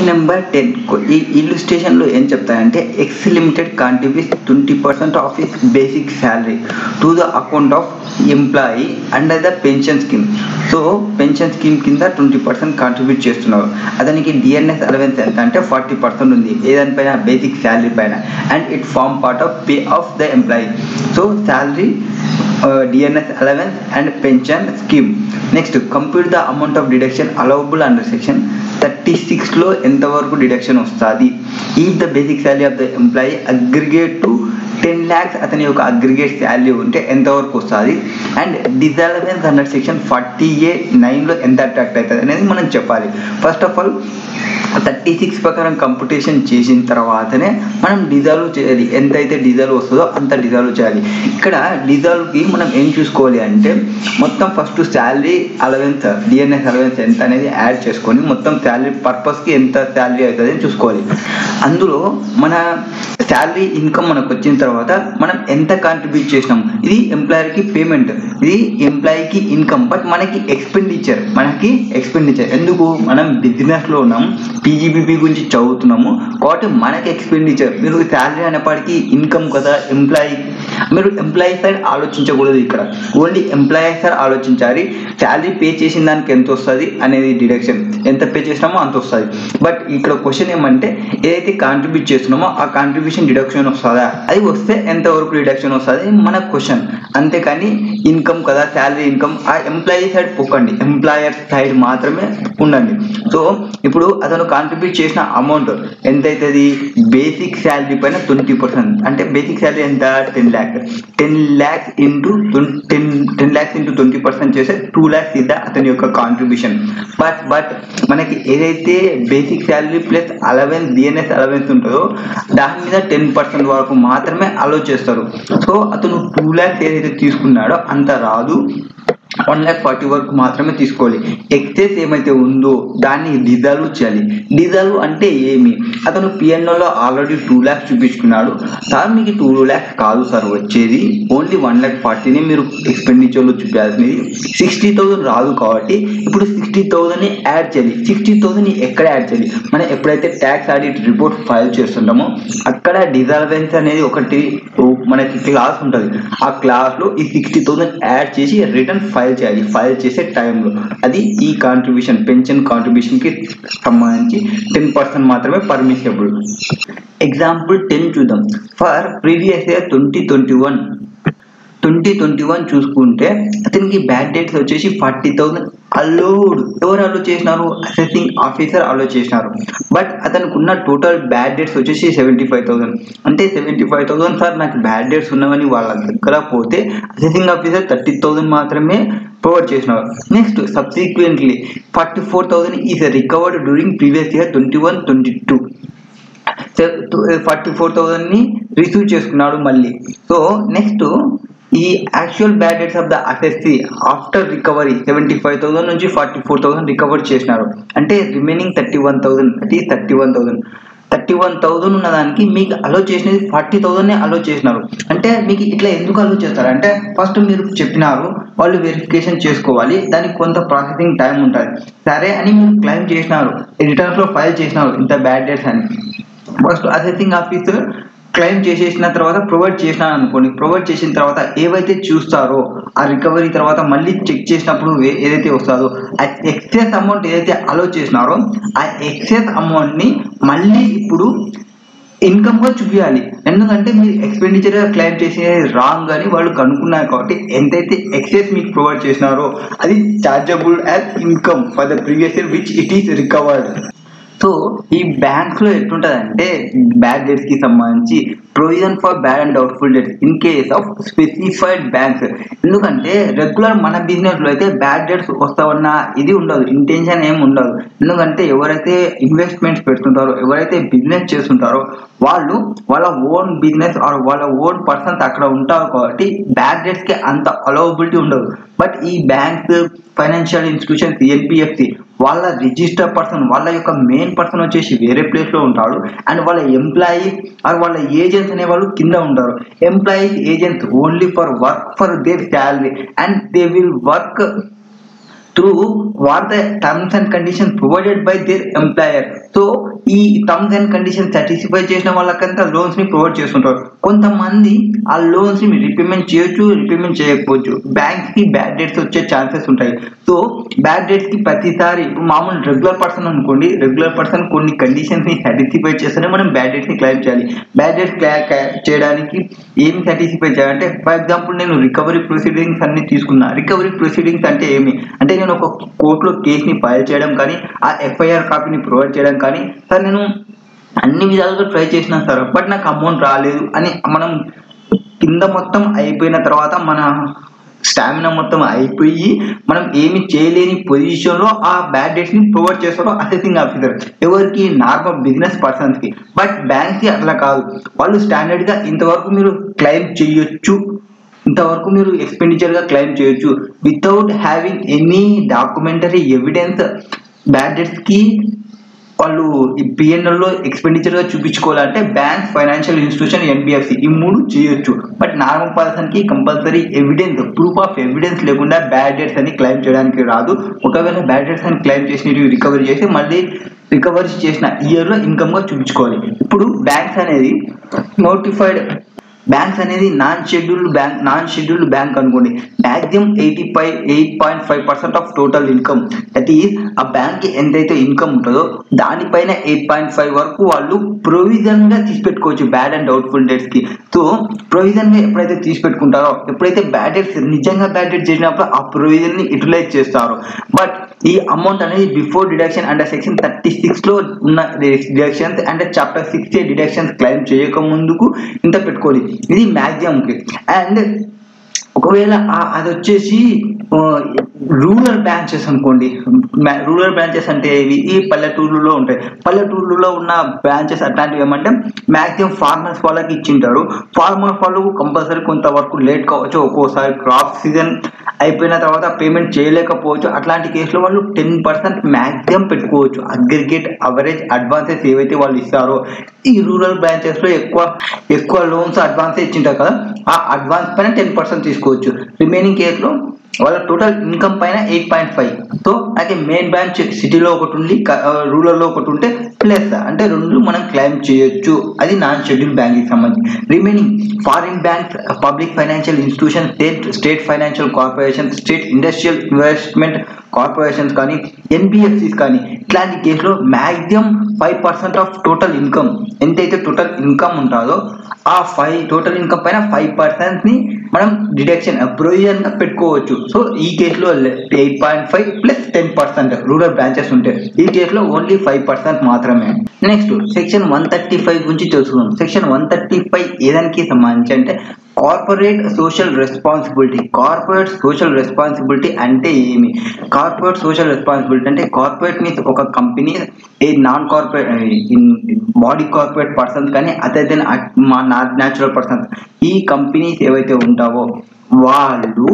Question number ten ఈ ఇల్లుస్ట్రేషన్లో ఏం చెప్తారంటే X limited contribute twenty percent of his basic salary to the account of employee under the pension scheme so pension scheme కింద twenty percent contribute చేస్తున్నారు అతనికి dearness allowance ఎంత అంటే forty percent ఉంది ఏదానిపైన బేసిక్ శాలరీ పైన and it form part of pay of the employee so salary dearness allowance and pension scheme next compute the amount of deduction allowable under section thirty సిక్స్లో ఎంతవరకు deduction వస్తుంది if the basic salary of the employee aggregate to ten lakhs అతని యొక్క aggregate salary ఉంటే ఎంతవరకు వస్తుంది and disallowance under section forty A నైన్లో ఎంత అట్రాక్ట్ అవుతుంది అనేది మనం చెప్పాలి first of all thirty six ప్రకారం కంపిటీషన్ చేసిన తర్వాతనే మనం డిజాల్వ్ చేయాలి ఎంతైతే డిజాల్వ్ వస్తుందో అంత డిజాల్వ్ చేయాలి ఇక్కడ డిజాల్వ్కి మనం ఏం చూసుకోవాలి అంటే మొత్తం first salary allowance dearness allowance ఎంత అనేది యాడ్ చేసుకొని మొత్తం శాలరీ పర్పస్కి ఎంత శాలరీ అవుతుంది అని చూసుకోవాలి అందులో మన శాలరీ ఇన్కమ్ మనకు వచ్చిన తర్వాత మనం ఎంత కాంట్రిబ్యూట్ చేసినాం ఇది ఎంప్లాయర్కి పేమెంట్ ఇది ఎంప్లాయీకి ఇన్కమ్ బట్ మనకి ఎక్స్పెండిచర్ మనకి ఎక్స్పెండిచర్ ఎందుకు మనం బిజినెస్లో ఉన్నాం పీజీబీపీ గురించి చదువుతున్నాము కాబట్టి మనకి ఎక్స్పెండిచర్ మీరు శాలరీ అనేప్పటికీ ఇన్కమ్ కదా ఎంప్లాయీ మీరు ఎంప్లాయీ సైడ్ ఆలోచించకూడదు ఇక్కడ ఓన్లీ ఎంప్లాయీ సైడ్ ఆలోచించాలి శాలరీ పే చేసిన దానికి ఎంత వస్తుంది అనేది డిడక్షన్ ఎంత పే చేసినామో అంత వస్తుంది బట్ ఇక్కడ క్వశ్చన్ ఏమంటే ఏదైతే కాంట్రిబ్యూట్ చేస్తున్నామో ఆ కాంట్రిబ్యూషన్ డిడక్షన్ వస్తుందా అది వస్తే ఎంతవరకు డిడక్షన్ వస్తుంది మన క్వశ్చన్ అంతేకాని ఇన్కమ్ కదా శాలరీ ఇన్కమ్ ఆ ఎంప్లాయీ సైడ్ పొక్కండి ఎంప్లాయర్ సైడ్ మాత్రమే ఉండండి సో ఇప్పుడు అతను కాంట్రిబ్యూట్ చేసిన అమౌంట్ ఎంత అవుతుంది బేసిక్ శాలరీ పైన ట్వంటీ పర్సెంట్ అంటే బేసిక్ శాలరీ ఎంత ten lakh ten lakhs into ten ten lakhs into twenty percent చేస్తే టూ ల్యాక్స్ ఇద్దా అతని యొక్క కాంట్రిబ్యూషన్ బట్ బట్ మనకి ఏదైతే basic salary plus allowance dearness allowance ఉంటుందో దాని మీద టెన్ పర్సెంట్ వరకు మాత్రమే అలో చేస్తారు సో అతను టూ ల్యాక్స్ ఏదైతే తీసుకున్నాడో అంత రాదు వన్ ల్యాక్ ఫార్టీ వరకు మాత్రమే తీసుకోవాలి ఎక్సెస్ ఏమైతే ఉందో దాన్ని డిజాల్వ్ చేయాలి డిజాల్వ్ అంటే ఏమి అతను పిఎన్ఓలో ఆల్రెడీ టూ ల్యాక్స్ చూపించుకున్నాడు సార్ మీకు టూ ల్యాక్స్ కాదు సార్ వచ్చేది ఓన్లీ వన్ ల్యాక్ ఫార్టీని మీరు ఎక్స్పెండిచర్లో చూపించాల్సినది సిక్స్టీ థౌసండ్ రాదు కాబట్టి ఇప్పుడు సిక్స్టీ థౌసండ్ని యాడ్ చేయాలి సిక్స్టీ థౌసండ్ని ఎక్కడ యాడ్ చేయాలి మనం ఎప్పుడైతే ట్యాక్స్ ఆడిట్ రిపోర్ట్ ఫైల్ చేస్తుంటామో అక్కడ డిజాల్వెన్స్ అనేది ఒకటి మనకి క్లాస్ ఉంటుంది ఆ క్లాస్లో ఈ సిక్స్టీ థౌసండ్ యాడ్ చేసి రిటర్న్ ఫైల్ చేయాలి ఫైల్ చేసే టైంలో అది ఈ కాంట్రిబ్యూషన్ పెన్షన్ కాంట్రిబ్యూషన్కి సంబంధించి టెన్ పర్సెంట్ మాత్రమే పర్మిషబుల్ ఎగ్జాంపుల్ టెన్ చూద్దాం for previous year twenty twenty one twenty twenty one చూసుకుంటే అతనికి బ్యాడ్ డేట్స్ వచ్చేసి ఫార్టీ థౌసండ్ అలోడ్ ఎవరు అలో చేసినారు అసెసింగ్ ఆఫీసర్ అలో చేసినారు బట్ అతనికి ఉన్న టోటల్ బ్యాడ్ డేట్స్ వచ్చేసి సెవెంటీ ఫైవ్ థౌసండ్ అంటే సెవెంటీ ఫైవ్ థౌసండ్ సార్ నాకు బ్యాడ్ డేట్స్ ఉన్నవని వాళ్ళ దగ్గర పోతే అసెసింగ్ ఆఫీసర్ థర్టీ థౌసండ్ మాత్రమే ప్రొవైడ్ చేసినారు next subsequently forty four thousand is recovered during previous year twenty one twenty two forty four థౌసండ్ని రిసీవ్ చేసుకున్నాడు మళ్ళీ సో నెక్స్ట్ ఈ actual bad debts of the assessee after recovery seventy five thousand నుంచి forty four thousand recover చేసినారు అంటే remaining thirty one thousand అది thirty one thousand thirty one thousand ఉన్నదానికి మీకు అలో చేసినది ఫార్టీ థౌసండ్నే అలో చేసినారు అంటే మీకు ఇట్లా ఎందుకు అలో చేస్తారు అంటే ఫస్ట్ మీరు చెప్పినారు వాళ్ళు వెరిఫికేషన్ చేసుకోవాలి దానికి కొంత ప్రాసెసింగ్ టైం ఉంటుంది సరే అని మీరు క్లెయిమ్ చేసినారు రిటర్న్స్లో ఫైల్ చేసినారు ఇంత బ్యాడ్ డేట్స్ అని ఫస్ట్ అసెసింగ్ ఆఫీసర్ క్లెయిమ్ చేసేసిన తర్వాత ప్రొవైడ్ చేసినాను అనుకోండి ప్రొవైడ్ చేసిన తర్వాత ఏవైతే చూస్తారో ఆ రికవరీ తర్వాత మళ్ళీ చెక్ చేసినప్పుడు ఏదైతే వస్తుందో ఆ ఎక్సెస్ అమౌంట్ ఏదైతే అలో చేసినారో ఆ ఎక్సెస్ అమౌంట్ని మళ్ళీ ఇప్పుడు ఇన్కమ్గా చూపించాలి ఎందుకంటే మీరు ఎక్స్పెండిచర్ క్లెయిమ్ చేసేది రాంగ్ అని వాళ్ళు కనుక్కున్నారు కాబట్టి ఎంతైతే ఎక్సెస్ మీకు ప్రొవైడ్ చేసినారో అది chargeable as income for the previous year which it is recovered so ఈ బ్యాంక్స్లో ఎట్లుంటుందంటే బ్యాడ్ డేట్స్కి సంబంధించి provision for bad and doubtful debts in case of specified banks ఎందుకంటే రెగ్యులర్ మన బిజినెస్లో అయితే బ్యాడ్ డేట్స్ వస్తామన్న ఇది ఉండదు ఇంటెన్షన్ ఏం ఉండదు ఎందుకంటే ఎవరైతే ఇన్వెస్ట్మెంట్స్ పెడుతుంటారో ఎవరైతే బిజినెస్ చేస్తుంటారో వాళ్ళు వాళ్ళ ఓన్ బిజినెస్ ఆర్ వాళ్ళ ఓన్ పర్సన్స్ అక్కడ ఉంటారు కాబట్టి బ్యాడ్ డేట్స్కి అంత అలవబిలిటీ ఉండదు బట్ ఈ బ్యాంక్స్ ఫైనాన్షియల్ ఇన్స్టిట్యూషన్స్ ఎన్పిఎఫ్సి వాళ్ళ రిజిస్టర్ పర్సన్ వాళ్ళ యొక్క మెయిన్ పర్సన్ వచ్చేసి వేరే ప్లేస్లో ఉంటాడు అండ్ వాళ్ళ ఎంప్లాయీ ఆర్ వాళ్ళ ఏజెంట్స్ అనే వాళ్ళు కింద ఉంటారు employees agents only for work for their salary and they will work through what the terms and condition provided by their employer so ఈ టర్మ్స్ అండ్ కండిషన్ సాటిస్ఫై చేసిన వాళ్ళకంతా loans ని provide చేస్తుంటారు కొంతమంది ఆ లోన్స్ ని రీపేమెంట్ చేయొచ్చు repayment చేయకపోవచ్చు బ్యాంక్స్ కి బ్యాడ్ డేట్స్ వచ్చే ఛాన్సెస్ ఉంటాయి సో బ్యాడ్ డేట్స్ కి ప్రతిసారి ఇప్పుడు మామూలు రెగ్యులర్ పర్సన్ అనుకోండి రెగ్యులర్ పర్సన్ కొన్ని కండిషన్స్ ని సాటిస్ఫై చేస్తేనే మనం బ్యాడ్ డేట్స్ ని క్లైమ్ చేయాలి బ్యాడ్ డేట్స్ చేయడానికి ఏమి సాటిస్ఫై చేయాలంటే ఫర్ ఎగ్జాంపుల్ నేను రికవరీ ప్రొసీడింగ్స్ అన్ని తీసుకున్నా రికవరీ ప్రొసీడింగ్స్ అంటే ఏమి అంటే నేను ఒక కోర్టులో కేసుని ఫైల్ చేయడం కానీ ఆ ఎఫ్ఐఆర్ కాపీని ప్రొవైడ్ చేయడం కానీ సార్ నేను అన్ని విధాలుగా ట్రై చేసినా సార్ బట్ నాకు అమౌంట్ రాలేదు అని మనం కింద మొత్తం అయిపోయిన తర్వాత మన స్టామినా మొత్తం అయిపోయి మనం ఏమి చేయలేని పొజిషన్లో ఆ బ్యాడ్ డేట్స్ని ప్రొవైడ్ చేస్తారో అసెసింగ్ ఆఫీసర్ ఎవరికి నార్మల్ బిజినెస్ పర్సన్స్కి బట్ బ్యాంక్కి అట్లా కాదు వాళ్ళు స్టాండర్డ్గా ఇంతవరకు మీరు క్లెయిమ్ చేయొచ్చు ఇంతవరకు మీరు ఎక్స్పెండిచర్గా క్లెయిమ్ చేయొచ్చు without having any documentary evidence bad డేట్స్కి వాళ్ళు ఈ పిఎన్ఎల్లో ఎక్స్పెండిచర్గా చూపించుకోవాలంటే బ్యాంక్ ఫైనాన్షియల్ ఇన్స్టిట్యూషన్ ఎన్బిఎఫ్సి ఈ మూడు చేయొచ్చు బట్ నార్మల్ పర్సన్కి compulsory evidence proof of evidence లేకుండా బ్యాడ్ డేట్స్ అని క్లెయిమ్ చేయడానికి రాదు ఒకవేళ బ్యాడ్ డేట్స్ అని క్లెయిమ్ చేసినవి రికవరీ చేసి మళ్ళీ రికవరీ చేసిన ఇయర్లో ఇన్కమ్గా చూపించుకోవాలి ఇప్పుడు బ్యాంక్స్ అనేది నోటిఫైడ్ బ్యాంక్స్ అనేది non scheduled bank non scheduled bank అనుకోండి maximum eighty five eight point five percent of total income that is ఆ బ్యాంక్కి ఎంతైతే ఇన్కమ్ ఉంటుందో దానిపైన ఎయిట్ పాయింట్ ఫైవ్ వరకు వాళ్ళు ప్రొవిజన్గా తీసి పెట్టుకోవచ్చు బ్యాడ్ అండ్ డౌట్ఫుల్ డేట్స్కి సో ప్రొవిజన్గా ఎప్పుడైతే తీసి పెట్టుకుంటారో ఎప్పుడైతే బ్యాడ్ డేట్స్ నిజంగా బ్యాడ్ డేట్ చేసినప్పుడు ఆ ప్రొవిజన్ని యూటిలైజ్ చేస్తారు బట్ ఈ అమౌంట్ అనేది before deduction and section thirty సిక్స్లో ఉన్న deductions and chapter six deductions claim చేయక ముందుకు ఇంత పెట్టుకోవాలి ఇది మ్యాక్సిమంకి అండ్ ఒకవేళ అది వచ్చేసి రూరల్ బ్రాంచెస్ అనుకోండి రూరల్ బ్రాంచెస్ అంటే ఇవి ఈ పల్లెటూర్లలో ఉంటాయి పల్లెటూర్లలో ఉన్న బ్రాంచెస్ అట్లాంటివి ఏమంటే మ్యాక్సిమం ఫార్మర్స్ వాళ్ళకి ఇచ్చింటారు ఫార్మర్స్ వాళ్ళకు కంపల్సరీ కొంతవరకు లేట్ కావచ్చు ఒక్కోసారి క్రాప్ సీజన్ అయిపోయిన తర్వాత పేమెంట్ చేయలేకపోవచ్చు అట్లాంటి కేసులో వాళ్ళు టెన్ పర్సెంట్ మ్యాక్సిమం పెట్టుకోవచ్చు అగ్రిగేట్ అవరేజ్ అడ్వాన్సెస్ ఏవైతే వాళ్ళు ఇస్తారో ఈ రూరల్ బ్రాంచెస్లో ఎక్కువ ఎక్కువ లోన్స్ అడ్వాన్స్ ఇచ్చింటారు కదా ఆ అడ్వాన్స్ పైన టెన్ పర్సెంట్ తీసుకోవచ్చు రిమైనింగ్ కేసులో వాళ్ళ టోటల్ ఇన్కమ్ పైన ఎయిట్ పాయింట్ ఫైవ్ సో అయితే మెయిన్ బ్రాంచ్ సిటీలో ఒకటి ఉండి రూరల్లో ఒకటి ఉంటే ప్లస్ అంటే రెండు మనం క్లెయిమ్ చేయొచ్చు అది నాన్ షెడ్యూల్ బ్యాంకింగ్ సంబంధించి remaining foreign banks public financial institution state state financial corporation state industrial investment corporations కానీ ఎన్బిఎఫ్సిస్ కానీ ఇట్లాంటి కేసులో maximum five percent of total income ఎంతైతే టోటల్ ఇన్కమ్ ఉంటుందో ఆ ఫైవ్ టోటల్ ఇన్కమ్ పైన ఫైవ్ పర్సెంట్ని మనం డిడక్షన్ ప్రొవిజన్గా పెట్టుకోవచ్చు సో ఈ కేసులో eight point five plus ten percent rural branches ఉంటాయి ఈ కేసులో ఓన్లీ ఫైవ్ పర్సెంట్ మాత్రమే next section one thirty five గురించి తెలుసుకుందాం సెక్షన్ వన్ థర్టీ ఫైవ్ ఏదానికి సంబంధించి అంటే corporate social responsibility corporate social responsibility అంటే ఏమి కార్పొరేట్ సోషల్ రెస్పాన్సిబిలిటీ అంటే కార్పొరేట్ మీన్స్ ఒక company a non corporate body corporate persons కానీ అదర్ దెన్ మా న్యాచురల్ పర్సన్స్ ఈ కంపెనీస్ ఏవైతే ఉంటావో వాళ్ళు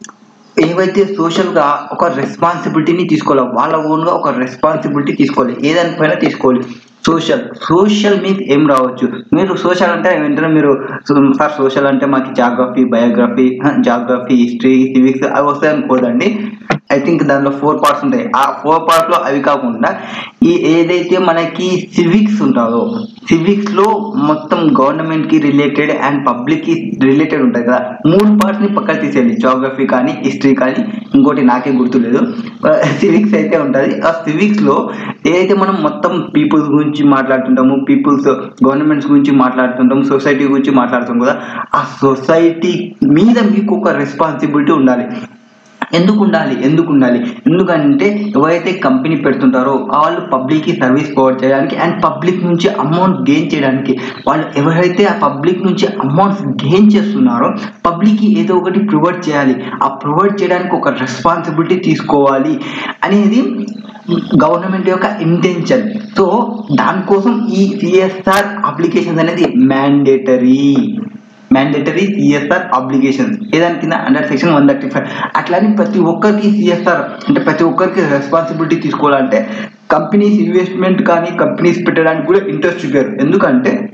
ఏవైతే సోషల్గా ఒక రెస్పాన్సిబిలిటీని తీసుకోవాలి వాళ్ళ ఓన్గా ఒక రెస్పాన్సిబిలిటీ తీసుకోవాలి ఏదానిపైన తీసుకోవాలి సోషల్ సోషల్ మీన్స్ ఏం రావచ్చు మీరు సోషల్ అంటే వెంటనే మీరు సార్ సోషల్ అంటే మాకు geography biography geography history civics అవి వస్తాయి అనుకోదండి ఐ థింక్ దాంట్లో ఫోర్ పార్ట్స్ ఉంటాయి ఆ ఫోర్ పార్ట్స్లో అవి కాకుండా ఈ ఏదైతే మనకి సివిక్స్ ఉంటుందో సివిక్స్లో మొత్తం గవర్నమెంట్కి రిలేటెడ్ అండ్ పబ్లిక్కి రిలేటెడ్ ఉంటుంది కదా మూడు పార్ట్స్ని పక్కన తీసేయాలి జాగ్రఫీ కానీ హిస్టరీ కానీ ఇంకోటి నాకే గుర్తులేదు సివిక్స్ అయితే ఉంటుంది ఆ సివిక్స్లో ఏదైతే మనం మొత్తం పీపుల్స్ గురించి మాట్లాడుతుంటాము పీపుల్స్ గవర్నమెంట్స్ గురించి మాట్లాడుతుంటాము సొసైటీ గురించి మాట్లాడుతాం కదా ఆ సొసైటీ మీద మీకు ఒక రెస్పాన్సిబిలిటీ ఉండాలి ఎందుకు ఉండాలి ఎందుకు ఉండాలి ఎందుకంటే ఎవరైతే కంపెనీ పెడుతుంటారో వాళ్ళు పబ్లిక్కి సర్వీస్ ప్రొవైడ్ చేయడానికి అండ్ పబ్లిక్ నుంచి అమౌంట్ గెయిన్ చేయడానికి వాళ్ళు ఎవరైతే ఆ పబ్లిక్ నుంచి అమౌంట్స్ గెయిన్ చేస్తున్నారో పబ్లిక్కి ఏదో ఒకటి ప్రొవైడ్ చేయాలి ఆ ప్రొవైడ్ చేయడానికి ఒక రెస్పాన్సిబిలిటీ తీసుకోవాలి అనేది గవర్నమెంట్ యొక్క ఇంటెన్షన్ సో దానికోసం ఈ సిఎస్ఆర్ అప్లికేషన్స్ అనేది మ్యాండేటరీ మ్యాండేటరీ సిఎస్ఆర్ అబ్లిగేషన్స్ ఏదాని కింద under section one thirty five అట్లానే ప్రతి ఒక్కరికి సిఎస్ఆర్ అంటే ప్రతి ఒక్కరికి రెస్పాన్సిబిలిటీ తీసుకోవాలంటే కంపెనీస్ ఇన్వెస్ట్మెంట్ కానీ కంపెనీస్ పెట్టడానికి కూడా ఇంట్రెస్ట్ చూపారు ఎందుకంటే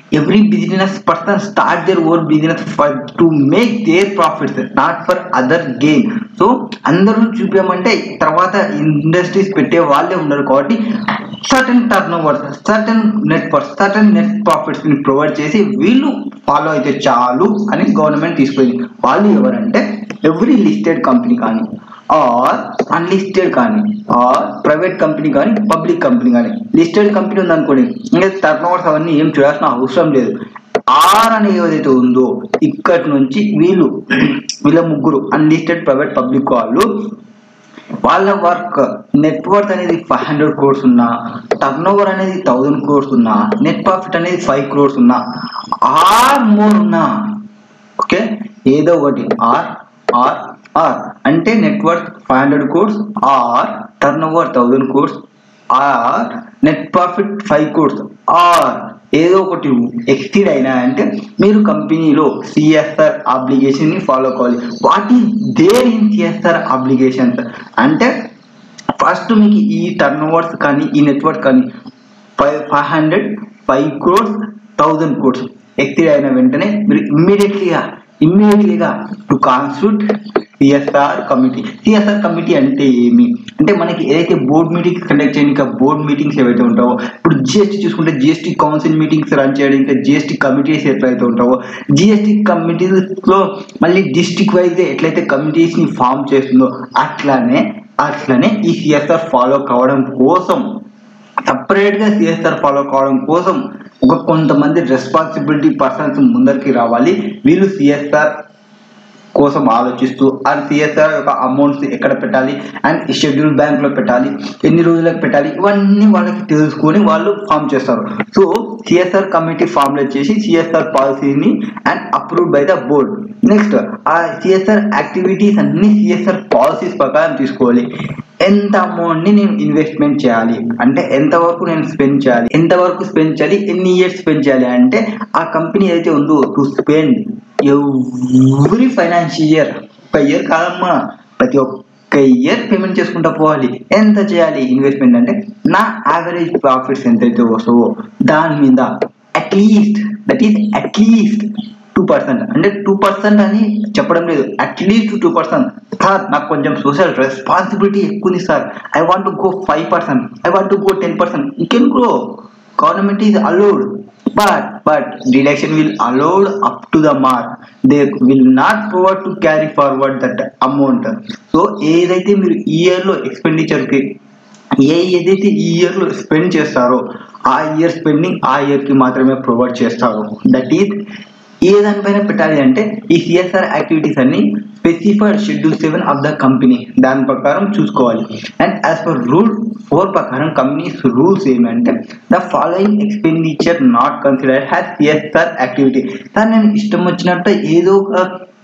every business person start their own business for to make their profits not for other gain so అందరూ చూపించమంటే తర్వాత ఇండస్ట్రీస్ పెట్టే వాళ్ళే ఉన్నారు కాబట్టి certain turnovers certain net certain net profits ని ప్రొవైడ్ చేసి వీళ్ళు ఫాలో అయితే చాలు అని గవర్నమెంట్ తీసుకుంది వాళ్ళు ఎవరంటే ఎవ్రీ లిస్టెడ్ కంపెనీ కానీ ఆర్ అన్లిస్టెడ్ కానీ ఆర్ ప్రైవేట్ కంపెనీ కానీ పబ్లిక్ కంపెనీ కానీ లిస్టెడ్ కంపెనీ ఉందనుకోండి ఇంకా టర్న్ ఓవర్స్ అవన్నీ ఏం చూడాల్సిన అవసరం లేదు ఆర్ అని ఏదైతే ఉందో ఇక్కడి నుంచి వీళ్ళు వీళ్ళ ముగ్గురు అన్లిస్టెడ్ ప్రైవేట్ పబ్లిక్ వాళ్ళు వాళ్ళ వర్క్ నెట్వర్క్ అనేది ఫైవ్ హండ్రెడ్ క్రోర్స్ ఉన్నా టర్న్ ఓవర్ అనేది థౌజండ్ క్రోర్స్ ఉన్నా నెట్ ప్రాఫిట్ అనేది ఫైవ్ క్రోర్స్ ఉన్నా ఆర్ మోర్ ఉన్నా ఓకే ఏదో ఒకటి ఆర్ ఆర్ ఆర్ అంటే network five hundred crores or turnover thousand crores or net profit five crores or ఏదో ఒకటి ఎక్సీడ్ అయినా అంటే మీరు కంపెనీలో సిఎస్ఆర్ అప్లికేషన్ ని ఫాలో కావాలి what is there in CSR applications అంటే ఫస్ట్ మీకు ఈ టర్న్ ఓవర్స్ కానీ ఈ నెట్వర్క్ కానీ five five hundred five crores thousand crores exceed అయిన వెంటనే మీరు ఇమ్మీడియట్లీగా ఇమ్మీడియట్లీగా to constitute CSR committee CSR committee అంటే ఏమి అంటే మనకి ఏదైతే బోర్డ్ మీటింగ్స్ కండక్ట్ చేయడానికి బోర్డ్ మీటింగ్స్ ఏవైతే ఉంటావో ఇప్పుడు జిఎస్టీ చూసుకుంటే జిఎస్టీ కౌన్సిల్ మీటింగ్స్ రన్ చేయడానికి జిఎస్టీ కమిటీస్ ఎట్లయితే ఉంటావో జిఎస్టీ కమిటీస్లో మళ్ళీ డిస్టిక్ వైజ్ ఎట్లయితే కమిటీస్ని ఫామ్ చేస్తుందో అట్లానే అట్లనే ఈ సిఎస్ఆర్ ఫాలో కావడం కోసం సపరేట్గా సిఎస్ఆర్ ఫాలో కావడం కోసం ఒక కొంతమంది రెస్పాన్సిబిలిటీ పర్సన్స్ ముందరికి రావాలి వీళ్ళు సిఎస్ఆర్ కోసం ఆలోచిస్తూ ఆ సిఎస్ఆర్ యొక్క అమౌంట్స్ ఎక్కడ పెట్టాలి అండ్ షెడ్యూల్ బ్యాంక్ లో పెట్టాలి ఎన్ని రోజులకు పెట్టాలి ఇవన్నీ వాళ్ళకి తెలుసుకొని వాళ్ళు ఫామ్ చేస్తారు సో సిఎస్ఆర్ కమిటీ ఫార్ములేట్ చేసి సిఎస్ఆర్ పాలసీని and approved by the board next ఆ సిఎస్ఆర్ యాక్టివిటీస్ అన్ని సిఎస్ఆర్ పాలసీస్ ప్రకారం తీసుకోవాలి ఎంత అమౌంట్ ని నేను ఇన్వెస్ట్మెంట్ చేయాలి అంటే ఎంత వరకు నేను స్పెండ్ చేయాలి ఎంత వరకు స్పెండ్ చేయాలి ఎన్ని ఇయర్స్ స్పెండ్ చేయాలి అంటే ఆ కంపెనీ ఏదైతే ఉందో to spend every financial year ఒక ఇయర్ కాదమ్మా ప్రతి ఒక్క ఇయర్ పేమెంట్ చేసుకుంటా పోవాలి ఎంత చేయాలి ఇన్వెస్ట్మెంట్ అంటే నా యావరేజ్ ప్రాఫిట్స్ ఎంతైతే వస్తావో దాని మీద at least that is at least two percent అంటే టూ పర్సెంట్ అని చెప్పడం లేదు అట్లీస్ట్ టూ పర్సెంట్ సార్ నాకు కొంచెం సోషల్ రెస్పాన్సిబిలిటీ ఎక్కువ ఉంది sir I want go five percent I want go ten percent you can grow government is allowed but but deduction will allowed up to the mark they will not provide to carry forward that amount so ఏదైతే మీరు ఈ ఇయర్లో ఎక్స్పెండిచర్కి ఏ ఏదైతే ఈ ఇయర్లో spend చేస్తారో ఆ year spending ఆ ఇయర్కి మాత్రమే ప్రొవైడ్ చేస్తారు దట్ ఈస్ ఏ దానిపైన పెట్టాలి అంటే ఈ సిఎస్ఆర్ యాక్టివిటీస్ అన్ని specified schedule seven of the company దాని ప్రకారం చూసుకోవాలి and as per rule four ప్రకారం కంపెనీస్ రూల్స్ ఏమంటే the following expenditure not considered has CSR activity sir నేను ఇష్టం వచ్చినట్టు ఏదో ఒక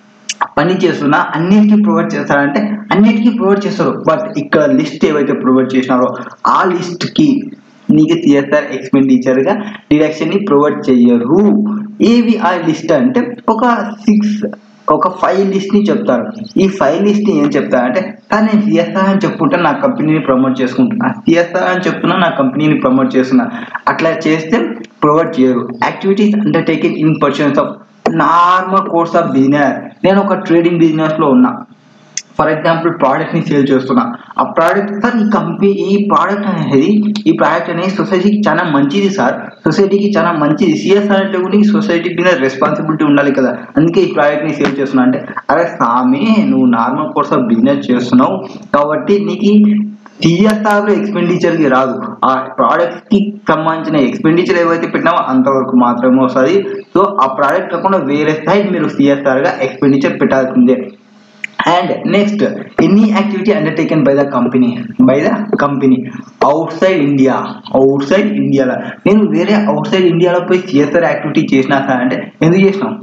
పని చేస్తున్నా అన్నిటికీ ప్రొవైడ్ చేస్తారంటే అన్నిటికీ ప్రొవైడ్ చేస్తారు బట్ ఇక్కడ లిస్ట్ ఏవైతే ప్రొవైడ్ చేసినారో ఆ లిస్ట్కి నీకు సిఎస్ఆర్ ఎక్స్పెండిచర్గా డిడక్షన్ ని ప్రొవైడ్ చేయరు ఏవి ఆ లిస్ట్ అంటే ఒక సిక్స్ ఒక ఫైవ్ లిస్ట్ ని చెప్తారు ఈ ఫైవ్ లిస్ట్ ని ఏం చెప్తారంటే సార్ నేను సిఎస్ఆర్ అని చెప్పుకుంటే నా కంపెనీని ప్రమోట్ చేసుకుంటున్నా సిఎస్ఆర్ అని చెప్తున్నా నా కంపెనీని ప్రమోట్ చేస్తున్నా అట్లా చేస్తే ప్రొవైడ్ చేయరు activities undertaken in persons of normal course of business నేను ఒక ట్రేడింగ్ బిజినెస్ లో ఉన్నా ఫర్ ఎగ్జాంపుల్ ప్రోడక్ట్ ని సేల్ చేస్తున్నా ఆ ప్రోడక్ట్ సార్ ఈ కంపెనీ ఈ ప్రోడక్ట్ అనేది ఈ ప్రోడక్ట్ అనేది సొసైటీకి చాలా మంచిది సార్ సొసైటీకి చాలా మంచిది సిఎస్ఆర్ అంటే కూడా ఈ సొసైటీ మీద రెస్పాన్సిబిలిటీ ఉండాలి కదా అందుకే ఈ ప్రోడక్ట్ ని సేల్ చేస్తున్నా అంటే అరే సామి నువ్వు నార్మల్ కోర్స్ ఆఫ్ బిజినెస్ చేస్తున్నావు కాబట్టి నీకు సిఎస్ఆర్ ఎక్స్పెండిచర్ కి రాదు ఆ ప్రోడక్ట్ కి సంబంధించిన ఎక్స్పెండిచర్ ఏవైతే పెట్టినామో అంతవరకు మాత్రమే వస్తుంది సో ఆ ప్రోడక్ట్ కాకుండా వేరే సైడ్ మీరు సిఎస్ఆర్ గా ఎక్స్పెండిచర్ పెట్టాల్సిందే and next any activity undertaken by the company by the company outside India outside ఇండియాలో నేను వేరే అవుట్ సైడ్ ఇండియాలో పోయి సిఎస్ఆర్ యాక్టివిటీ చేసినా సార్ అంటే ఎందుకు చేసినావు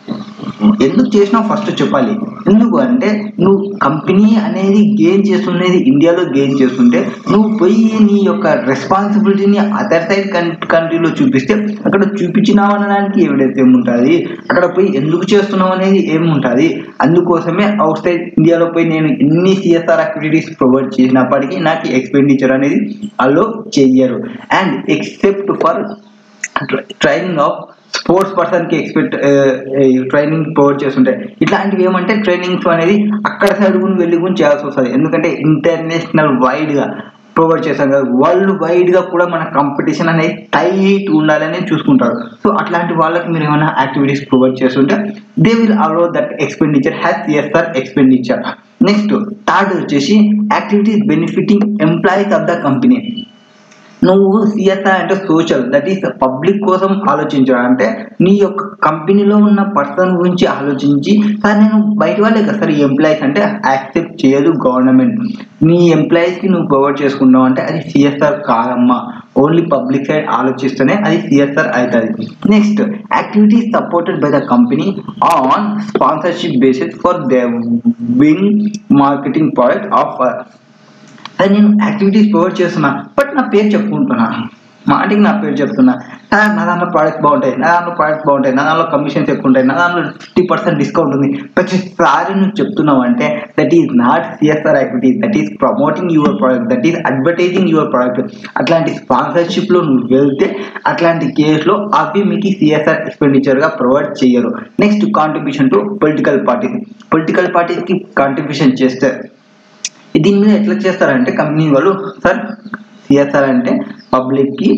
ఎందుకు చేసినావు ఫస్ట్ చెప్పాలి ఎందుకు అంటే నువ్వు కంపెనీ అనేది గెయిన్ చేస్తున్నది ఇండియాలో గెయిన్ చేస్తుంటే నువ్వు పోయి నీ యొక్క రెస్పాన్సిబిలిటీని అదర్ సైడ్ కంట్రీలో చూపిస్తే అక్కడ చూపించినావు అనడానికి ఎవిడెన్స్ ఏముంటుంది అక్కడ పోయి ఎందుకు చేస్తున్నావు అనేది ఏముంటుంది అందుకోసమే అవుట్ సైడ్ ఇండియాలో పోయి నేను ఎన్ని సిఎస్ఆర్ యాక్టివిటీస్ ప్రొవైడ్ చేసినప్పటికీ నాకు ఎక్స్పెండిచర్ అనేది అలో చెయ్యరు and except for training of sports పర్సన్కి ఎక్స్పెక్ట్ ట్రైనింగ్ ప్రొవైడ్ చేస్తుంటాయి ఇట్లాంటివి ఏమంటే ట్రైనింగ్స్ అనేది అక్కడ సైడ్ గుని వెళ్ళి గుని చేయాల్సి వస్తుంది ఎందుకంటే ఇంటర్నేషనల్ వైడ్గా ప్రొవైడ్ చేస్తాం కదా వరల్డ్ వైడ్గా కూడా మన కాంపిటీషన్ అనేది టైట్ ఉండాలని చూసుకుంటారు సో అట్లాంటి వాళ్ళకి మీరు ఏమైనా యాక్టివిటీస్ ప్రొవైడ్ చేస్తుంటే they will allow that expenditure has CSR expenditure next third వచ్చేసి activities benefiting employees of the company నువ్వు సిఎస్ఆర్ అంటే సోషల్ దట్ ఈస్ పబ్లిక్ కోసం ఆలోచించడం అంటే నీ యొక్క కంపెనీలో ఉన్న పర్సన్ గురించి ఆలోచించి సార్ నేను బయట వాళ్ళే కదా సార్ ఈ ఎంప్లాయీస్ అంటే యాక్సెప్ట్ చేయదు గవర్నమెంట్ నీ ఎంప్లాయీస్కి నువ్వు ప్రొవైడ్ చేసుకున్నావు అంటే అది సిఎస్ఆర్ కాదమ్మా ఓన్లీ పబ్లిక్ సైడ్ ఆలోచిస్తేనే అది సిఎస్ఆర్ అవుతుంది next activities supported by the company on sponsorship basis for the wing marketing product of అది నేను యాక్టివిటీస్ ప్రొవైడ్ చేస్తున్నా బట్ నా పేరు చెప్పుకుంటున్నా మాటికి నా పేరు చెప్తున్నా సార్ నా దాంట్లో ప్రోడక్ట్ బాగుంటాయి నా దాంట్లో ప్రోడక్ట్ బాగుంటాయి నా దాంట్లో కమిషన్స్ ఎక్కువ ఉంటాయి నా దాంట్లో ఫిఫ్టీ పర్సెంట్ డిస్కౌంట్ ఉంది ప్రతిసారి నువ్వు చెప్తున్నావు అంటే that is not CSR activity that is promoting your product that is advertising your product అట్లాంటి స్పాన్సర్షిప్లో నువ్వు వెళ్తే అట్లాంటి కేసులో అవి మీకు సిఎస్ఆర్ ఎక్స్పెండిచర్గా ప్రొవైడ్ చేయరు next contribution to political parties political పార్టీస్కి కాంట్రిబ్యూషన్ చేస్తే దీని మీద ఎట్లా చేస్తారంటే కంపెనీ వాళ్ళు సార్ సిఎస్ఆర్ అంటే పబ్లిక్కి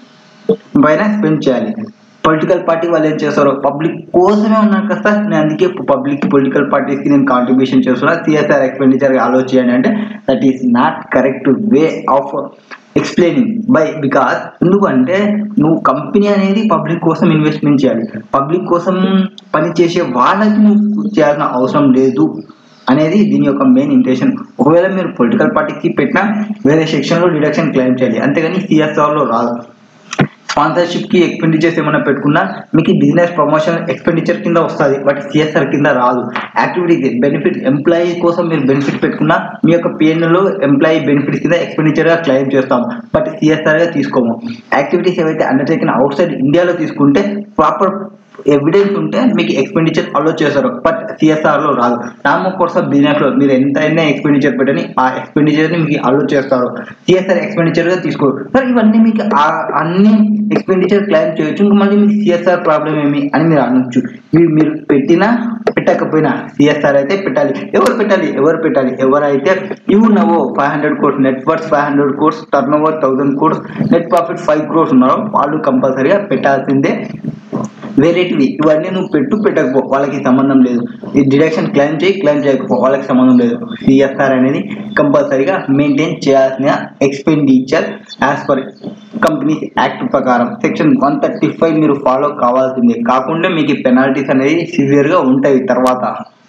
పైన స్పెండ్ చేయాలి పొలిటికల్ పార్టీ వాళ్ళు ఏం చేస్తారు పబ్లిక్ కోసమే ఉన్నారు కదా సార్ నేను అందుకే పబ్లిక్ పొలిటికల్ పార్టీస్కి నేను కాంట్రిబ్యూషన్ చేస్తున్నా సిఎస్ఆర్ ఎక్స్పెండిచర్ అలో చేయండి అంటే that is not correct way of explaining by because ఎందుకంటే నువ్వు కంపెనీ అనేది పబ్లిక్ కోసం ఇన్వెస్ట్మెంట్ చేయాలి పబ్లిక్ కోసం పని చేసే వాళ్ళకి నువ్వు చేయాల్సిన అవసరం లేదు అనేది దీని యొక్క మెయిన్ ఇంటెన్షన్ ఒకవేళ మీరు పొలిటికల్ పార్టీకి పెట్టినా వేరే సెక్షన్లో డిడక్షన్ క్లెయిమ్ చేయాలి అంతేగాని సిఎస్ఆర్లో రాదు స్పాన్సర్షిప్కి ఎక్స్పెండిచర్స్ ఏమైనా పెట్టుకున్నా మీకు బిజినెస్ ప్రమోషన్ ఎక్స్పెండిచర్ కింద వస్తుంది బట్ సిఎస్ఆర్ కింద రాదు యాక్టివిటీ బెనిఫిట్ ఎంప్లాయీ కోసం మీరు బెనిఫిట్ పెట్టుకున్నా మీ యొక్క పిఎన్లో ఎంప్లాయీ బెనిఫిట్ కింద ఎక్స్పెండిచర్గా క్లెయిమ్ చేస్తాం బట్ సిఎస్ఆర్గా తీసుకోము యాక్టివిటీస్ ఏవైతే అండర్టేకిన అవుట్ సైడ్ ఇండియాలో తీసుకుంటే ప్రాపర్ ఎవిడెన్స్ ఉంటే మీకు ఎక్స్పెండిచర్ అలో చేస్తారు బట్ సిఎస్ఆర్లో రాదు నార్మల్ కోర్స్ ఆఫ్ బిజినెస్లో మీరు ఎంత అయినా ఎక్స్పెండిచర్ పెట్టని ఆ ఎక్స్పెండిచర్ని మీకు అలో చేస్తారు సిఎస్ఆర్ ఎక్స్పెండిచర్గా తీసుకోరు సార్ ఇవన్నీ మీకు ఆ- అన్ని ఎక్స్పెండిచర్ క్లెయిమ్ చేయొచ్చు ఇంకా మళ్ళీ మీకు సిఎస్ఆర్ ప్రాబ్లం ఏమి అని మీరు అనొచ్చు ఇవి మీరు పెట్టినా పెట్టకపోయినా సిఎస్ఆర్ అయితే పెట్టాలి ఎవరు పెట్టాలి ఎవరు పెట్టాలి ఎవరైతే ఇవి ఉన్నావో five hundred crores net worth five hundred crores turnover thousand crores net profit five crores ఉన్నారో వాళ్ళు కంపల్సరీగా పెట్టాల్సిందే వేరేటివి ఇవన్నీ నువ్వు పెట్టు పెట్టకపో వాళ్ళకి సంబంధం లేదు ఈ డిడక్షన్ క్లెయిమ్ చేయి క్లెయిమ్ చేయకపో వాళ్ళకి సంబంధం లేదు సిఎస్ఆర్ అనేది కంపల్సరీగా మెయింటైన్ చేయాల్సిన expenditure as per companies act ప్రకారం సెక్షన్ వన్ థర్టీ ఫైవ్ మీరు ఫాలో కావాల్సిందే కాకుండా మీకు పెనాల్టీస్ అనేది సివియర్గా ఉంటాయి తర్వాత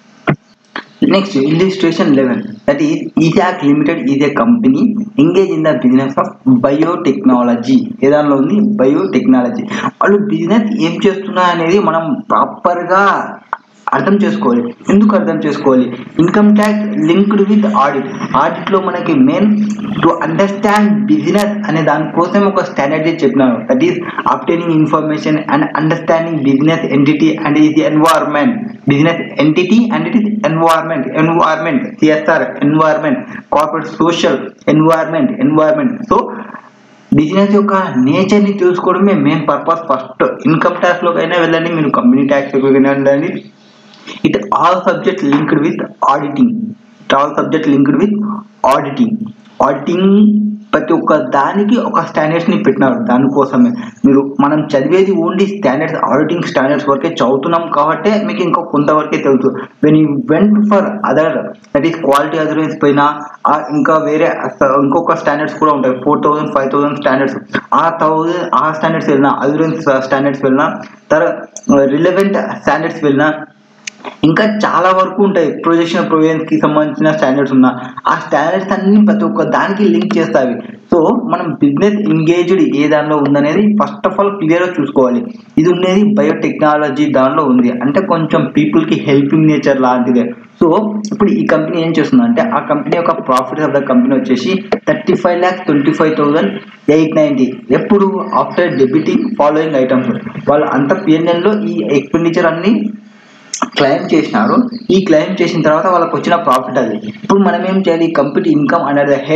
next illustration eleven that is Isaac limited is a company engage in the business of biotechnology a దానిలో ఉంది బయోటెక్నాలజీ వాళ్ళు బిజినెస్ ఏం చేస్తున్నా అనేది మనం ప్రాపర్గా అర్థం చేసుకోవాలి ఎందుకు అర్థం చేసుకోవాలి income tax linked with audit ఆడిట్లో మనకి మెయిన్ టు అండర్స్టాండ్ బిజినెస్ అనే దానికోసం ఒక స్టాండర్డ్ చెప్పినాను that is obtaining information and understanding business entity and ఇది environment business entity and it is environment environment CSR environment corporate social environment environment so business యొక్క నేచర్ని తెలుసుకోవడమే మెయిన్ పర్పస్ ఫస్ట్ ఇన్కమ్ ట్యాక్స్లోకైనా వెళ్ళండి మీరు కంపెనీ ట్యాక్స్లోకైనా వెళ్ళండి it all subject linked with auditing it all subject linked with auditing auditing ప్రతి ఒక్క దానికి ఒక స్టాండర్డ్స్ని పెట్టినారు దానికోసమే మీరు మనం చదివేది ఓన్లీ స్టాండర్డ్స్ ఆడిటింగ్ స్టాండర్డ్స్ వరకే చదువుతున్నాం కాబట్టి మీకు ఇంకా కొంతవరకే తెలుసు when you went for other that is quality assurance పైన ఆ ఇంకా వేరే అస- ఇంకొక స్టాండర్డ్స్ కూడా ఉంటాయి four thousand five thousand standards ఆ థౌసండ్ ఆ స్టాండర్డ్స్ వెళ్ళినా అజూరెన్స్ స్టాండర్డ్స్ వెళ్ళినా తర్వాత రిలవెంట్ స్టాండర్డ్స్ వెళ్ళినా ఇంకా చాలా వరకు ఉంటాయి ప్రొజెక్షన్ ప్రొవిజన్స్ కి సంబంధించిన స్టాండర్డ్స్ ఉన్న ఆ స్టాండర్డ్స్ అన్ని ప్రతి ఒక్క దానికి లింక్ చేస్తాయి సో మనం బిజినెస్ ఎంగేజ్డ్ ఏ దానిలో ఉందనేది ఫస్ట్ ఆఫ్ ఆల్ క్లియర్గా చూసుకోవాలి ఇది ఉండేది బయోటెక్నాలజీ దానిలో ఉంది అంటే కొంచెం people కి హెల్పింగ్ నేచర్ లాంటిదే సో ఇప్పుడు ఈ కంపెనీ ఏం చేస్తుందంటే ఆ కంపెనీ యొక్క ప్రాఫిట్ ఆఫ్ ద కంపెనీ వచ్చేసి thirty five lakhs twenty five thousand eight ninety ఎప్పుడు ఆఫ్టర్ డెబిటింగ్ ఫాలోయింగ్ ఐటమ్స్ వాళ్ళు అంత పిఎన్ఎల్లో ఈ ఎక్స్పెండిచర్ అన్ని క్లెయిమ్ చేసినారు ఈ క్లెయిమ్ చేసిన తర్వాత వాళ్ళకి వచ్చిన ప్రాఫిట్ అది ఇప్పుడు మనం ఏం చేయాలి complete income under the head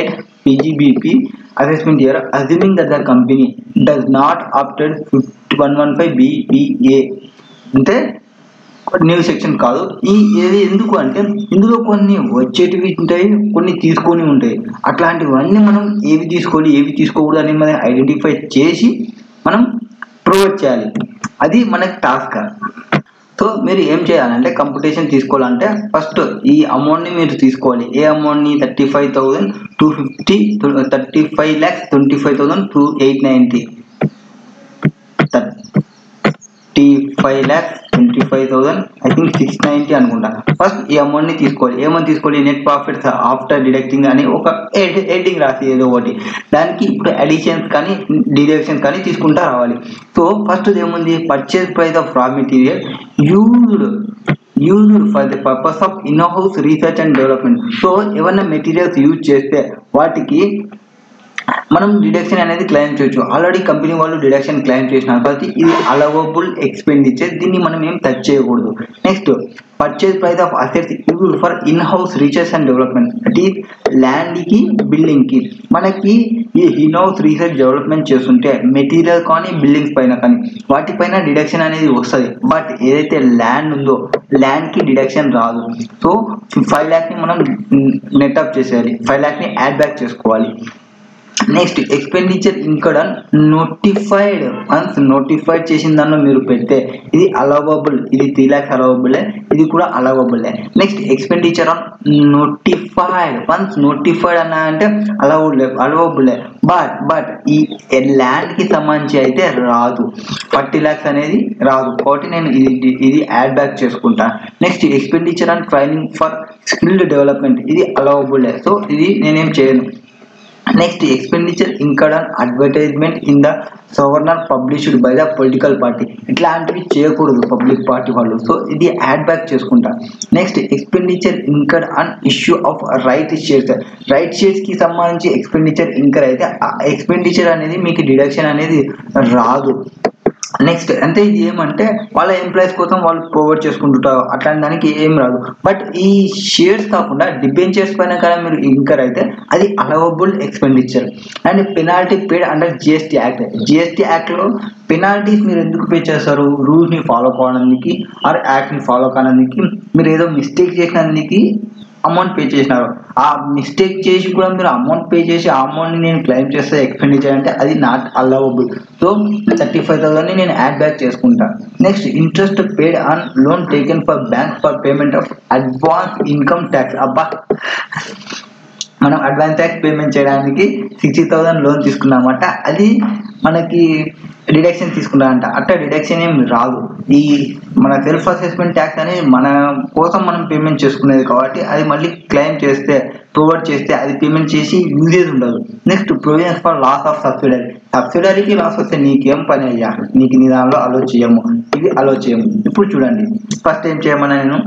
PGBP assessment year, assuming that the company does not opted 115 BPA. అంటే న్యూ సెక్షన్ కాదు ఈ ఇది ఎందుకు అంటే ఇందులో కొన్ని వచ్చేటివి ఉంటాయి కొన్ని తీసుకొని ఉంటాయి అట్లాంటివన్నీ మనం ఏవి తీసుకోవాలి ఏవి తీసుకోకూడదు అని మనం ఐడెంటిఫై చేసి మనం ప్రొవైడ్ చేయాలి అది మనకి టాస్క్ సో మీరు ఏం చేయాలంటే కంపిటీషన్ తీసుకోవాలంటే ఫస్ట్ ఈ అమౌంట్ని మీరు తీసుకోవాలి ఏ అమౌంట్ని thirty five thousand two fifty thirty five lakhs twenty five thousand two eight ninety thirty five lakhs twenty five thousand I think six ninety అనుకుంటా ఫస్ట్ ఈ అమౌంట్ని తీసుకోవాలి ఏమని తీసుకోవాలి నెట్ ప్రాఫిట్స్ ఆఫ్టర్ డిడక్టింగ్ అని ఒక హెడ్డింగ్ రాసి ఏదో ఒకటి దానికి ఇప్పుడు అడిషన్స్ కానీ డిడక్షన్స్ కానీ తీసుకుంటా రావాలి సో ఫస్ట్ ఏముంది purchase price of raw material used used for the purpose of in house research and development so ఏమన్నా మెటీరియల్స్ యూజ్ చేస్తే వాటికి మనం డిడక్షన్ అనేది క్లెయిమ్ చేయొచ్చు ఆల్రెడీ కంపెనీ వాళ్ళు డిడక్షన్ క్లెయిమ్ చేసినారు కాబట్టి ఇది అలవబుల్ ఎక్స్పెండిచర్ దీన్ని మనం ఏం టచ్ చేయకూడదు next purchase price of assets use for in house research and development that is ల్యాండ్కి బిల్డింగ్కి మనకి ఈ ఇన్ హౌస్ రీసెర్చ్ డెవలప్మెంట్ చేస్తుంటే మెటీరియల్ కానీ బిల్డింగ్స్ పైన కానీ వాటిపైన డిడక్షన్ అనేది వస్తుంది బట్ ఏదైతే ల్యాండ్ ఉందో ల్యాండ్కి డిడక్షన్ రాదు సో ఫైవ్ ల్యాక్ని మనం నెట్అప్ చేసేయాలి ఫైవ్ ల్యాక్ని యాడ్ బ్యాక్ చేసుకోవాలి next expenditure incurred notified ones notified చేసిన దానిలో మీరు పెడితే ఇది అలవబుల్ ఇది త్రీ ల్యాక్స్ అలవబుల్ ఇది కూడా allowable next expenditure on notified ones notified అన్న అంటే అలవబుల్ అలవబుల్ బట్ బట్ ఈ ల్యాండ్కి సంబంధించి అయితే రాదు ఫార్టీ ల్యాక్స్ అనేది రాదు కాబట్టి నేను ఇది ఇది యాడ్ బ్యాక్ చేసుకుంటా next expenditure on training for skilled development ఇది అలవబుల్ సో ఇది నేనేం చేయను next expenditure incurred on advertisement in the souvenir published by the political party ఇట్లాంటివి చేయకూడదు పబ్లిక్ పార్టీ వాళ్ళు సో ఇది యాడ్ బ్యాక్ చేసుకుంటా next expenditure incurred on issue of right shares right షేర్స్కి సంబంధించి ఎక్స్పెండిచర్ ఇంకర్ అయితే ఆ ఎక్స్పెండిచర్ అనేది మీకు డిడక్షన్ అనేది రాదు నెక్స్ట్ అంటే ఇది ఏమంటే వాళ్ళ ఎంప్లాయీస్ కోసం వాళ్ళు ప్రొవైడ్ చేసుకుంటుంటారు అట్లాంటి దానికి ఏం రాదు బట్ ఈ షేర్స్ కాకుండా డిబెంచర్స్ పైన కానీ మీరు ఇంకర్ అయితే అది allowable expenditure and penalty paid under GST act GST యాక్ట్లో పెనాల్టీస్ మీరు ఎందుకు పే చేస్తారు రూల్స్ని ఫాలో కావడానికి ఆర్ యాక్ట్ని ఫాలో కావడానికి మీరు ఏదో మిస్టేక్ చేసినందుకు అమౌంట్ పే చేసినారు ఆ మిస్టేక్ చేసి కూడా మీరు అమౌంట్ పే చేసి ఆ అమౌంట్ని నేను క్లెయిమ్ చేస్తే ఎక్స్పెండిచర్ అంటే అది not allowable so thirty five థౌసండ్ని నేను యాడ్ బ్యాక్ చేసుకుంటా next interest paid on loan taken for bank for payment of advance income tax అబ్బా మనం అడ్వాన్స్ ట్యాక్స్ పేమెంట్ చేయడానికి సిక్స్టీ థౌసండ్ లోన్ తీసుకున్నామట అది మనకి డిడక్షన్ తీసుకుంటారంట అట్లా డిడక్షన్ ఏం రాదు ఈ మన సెల్ఫ్ అసెస్మెంట్ ట్యాక్స్ అనేది మన కోసం మనం పేమెంట్ చేసుకునేది కాబట్టి అది మళ్ళీ క్లెయిమ్ చేస్తే ప్రొవైడ్ చేస్తే అది పేమెంట్ చేసి యూజేజ్ ఉండదు next provisions for loss of subsidiary సబ్సిడరీకి లాస్ వస్తే నీకేం పని అయ్యా నీకు నీ దానిలో అలో చేయము ఇది అలో చేయము ఇప్పుడు చూడండి ఫస్ట్ ఏం చేయమన్నా నేను